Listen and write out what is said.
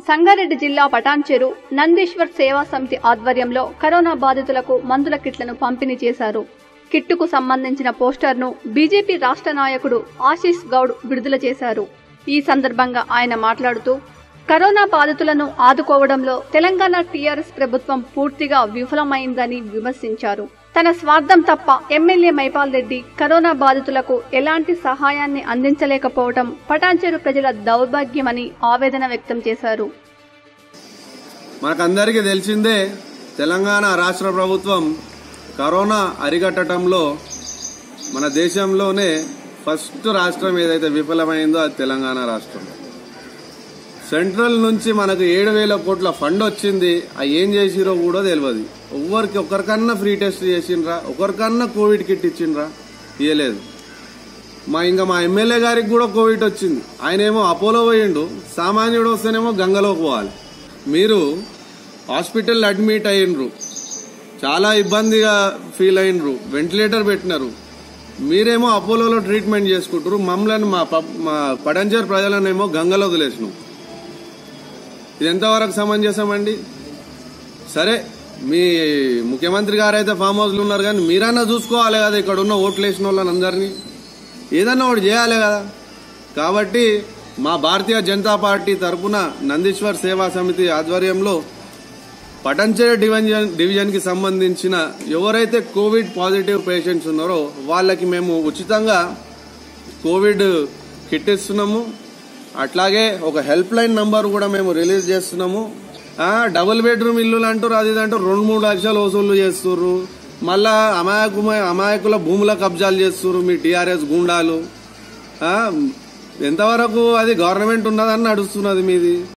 సంగారెడ్డి జిల్లా పటాన్చెరు నందీశ్వర్ సేవా సమితి ఆధ్వర్యంలో కరోనా బాధితులకు మందుల కిట్లను పంపిణీ చేశారు కిట్టుకు సంబంధించిన పోస్టర్ను బీజేపీ రాష్ట్ర నాయకుడు ఆశీష్ గౌడ్ విడుదల చేశారు ఈ సందర్భంగా ఆయన మాట్లాడుతూ కరోనా బాధితులను ఆదుకోవడంలో తెలంగాణ టీఆర్ఎస్ ప్రభుత్వం పూర్తిగా విఫలమైందని విమర్శించారు తన స్వార్థం తప్ప ఎమ్మెల్యే మైపాల్ రెడ్డి కరోనా బాధితులకు ఎలాంటి సహాయాన్ని అందించలేకపోవడం పటాన్చెరు ప్రజల దౌర్భాగ్యమని ఆవేదన వ్యక్తం చేశారు మనకందరికీ తెలిసిందే తెలంగాణ రాష్ట్ర ప్రభుత్వం కరోనా అరికట్టడంలో మన దేశంలోనే ఫస్ట్ రాష్ట్రం ఏదైతే విఫలమైందో అది తెలంగాణ రాష్ట్రం సెంట్రల్ నుంచి మనకు ఏడు వేల కోట్ల ఫండ్ వచ్చింది అవి ఏం చేసిరో కూడా తెలియదు ఎవరికి ఒకరికన్నా ఫ్రీ టెస్ట్ చేసిండ్రా ఒకరికన్నా కోవిడ్ కిట్ ఇచ్చిండ్రా ఇయ్యలేదు మా ఇంకా మా ఎమ్మెల్యే గారికి కూడా కోవిడ్ వచ్చింది ఆయన ఏమో అపోలో పోయిండు సామాన్యుడు వస్తేనేమో గంగలోకి పోవాలి మీరు హాస్పిటల్ అడ్మిట్ అయ్యిండ్రు చాలా ఇబ్బందిగా ఫీల్ అయినరు వెంటిలేటర్ పెట్టినారు మీరేమో అపోలోలో ట్రీట్మెంట్ చేసుకుంటారు మమ్మల్ని మా ప- మా పడంజర్ ప్రజలనేమో గంగలో వదిలేసినాం ఇది ఎంతవరకు సమంజసమండి సరే మీ ముఖ్యమంత్రి గారు అయితే ఫామ్ హౌస్లో ఉన్నారు కానీ మీరన్నా చూసుకోవాలి కదా ఇక్కడ ఉన్న ఓట్లు వేసిన వాళ్ళని అందరినీ ఏదన్నా ఒకటి చేయాలి కదా కాబట్టి మా భారతీయ జనతా పార్టీ తరపున నందీశ్వర్ సేవా సమితి ఆధ్వర్యంలో పటంచెర డివిజన్ డివిజన్ కి సంబంధించిన ఎవరైతే కోవిడ్ పాజిటివ్ పేషెంట్స్ ఉన్నారో వాళ్ళకి మేము ఉచితంగా కోవిడ్ కిట్ ఇస్తున్నాము అట్లాగే ఒక హెల్ప్ లైన్ నంబర్ కూడా మేము రిలీజ్ చేస్తున్నాము ఆ, డబుల్ బెడ్రూమ్ ఇల్లులు అంటారు అది ఇది అంటారు రెండు మూడు లక్షలు వసూళ్లు చేస్తుర్రు మళ్ళా అమాయకు అమాయకుల భూముల కబ్జాలు చేస్తుర్రు మీ టీఆర్ఎస్ గుండాలు ఆ, ఎంతవరకు అది గవర్నమెంట్ ఉన్నదని నడుస్తున్నది మీది